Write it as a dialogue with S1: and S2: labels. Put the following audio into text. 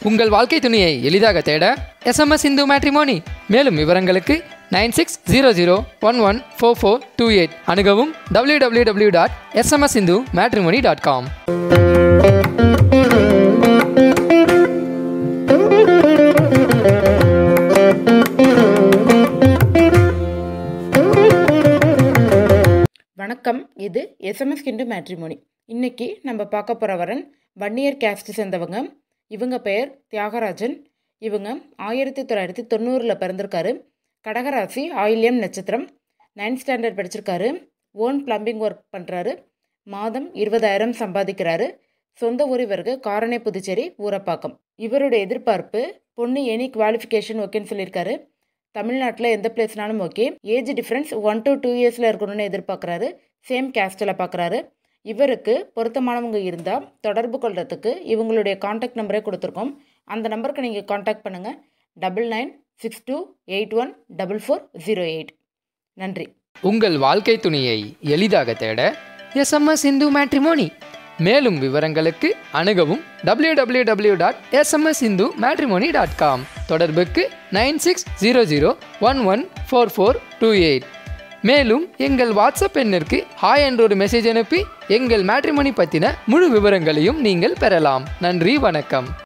S1: உங்கள் வாழ்க்கை துணையை எளிதாக தேட எஸ்எம்எஸ் இந்து மேட்ரிமோனி மேலும் விவரங்களுக்கு nine six zero zero one one four four two eight அணுகவும் W W W dot SMS Hindu matrimony dot com
S2: வணக்கம் இது எஸ்எம்எஸ் கிண்டு மேட்ரிமோனி இன்னைக்கு நம்ம பார்க்க போகிற வரன் வன்னியர் கேஸ்ட் சேர்ந்தவங்க இவங்க பெயர் தியாகராஜன் இவங்க ஆயிரத்தி தொள்ளாயிரத்தி தொண்ணூறில் பிறந்திருக்காரு கடகராசி ஆயில்யம் நட்சத்திரம் நைன்த் ஸ்டாண்டர்ட் படிச்சிருக்காரு ஓன் பிளம்பிங் ஒர்க் பண்ணுறாரு மாதம் இருபதாயிரம் சம்பாதிக்கிறாரு சொந்த ஊர் இவருக்கு காரணை புதுச்சேரி ஊரப்பாக்கம் இவருடைய எதிர்பார்ப்பு பொண்ணு எனி குவாலிஃபிகேஷன் ஓகேன்னு சொல்லியிருக்காரு தமிழ்நாட்டில் எந்த பிளேஸ்னாலும் okay age difference one to two இயர்ஸில் இருக்கணும்னு எதிர்பார்க்குறாரு சேம் கேஸ்டில் பார்க்குறாரு இவருக்கு பொருத்தமானவங்க இருந்தால் தொடர்பு கொள்றதுக்கு இவங்களுடைய காண்டாக்ட் நம்பரே கொடுத்துருக்கோம் அந்த நம்பருக்கு நீங்கள் காண்டாக்ட் பண்ணுங்கள் double nine six two eight one double four zero eight நன்றி
S1: உங்கள் வாழ்க்கை துணையை எளிதாக தேட எஸ்எம்எஸ் இந்து மேட்ரிமோனி மேலும் விவரங்களுக்கு அணுகவும் W W W dot SMS Hindu matrimony dot com தொடர்புக்கு nine six zero zero one one four four two eight மேலும் எங்கள் வாட்ஸ்அப் எண்ணிற்கு ஹாய் என்ற ஒரு மெசேஜ் அனுப்பி எங்கள் மேட்ரிமோனி பற்றின முழு விவரங்களையும் நீங்கள் பெறலாம் நன்றி வணக்கம்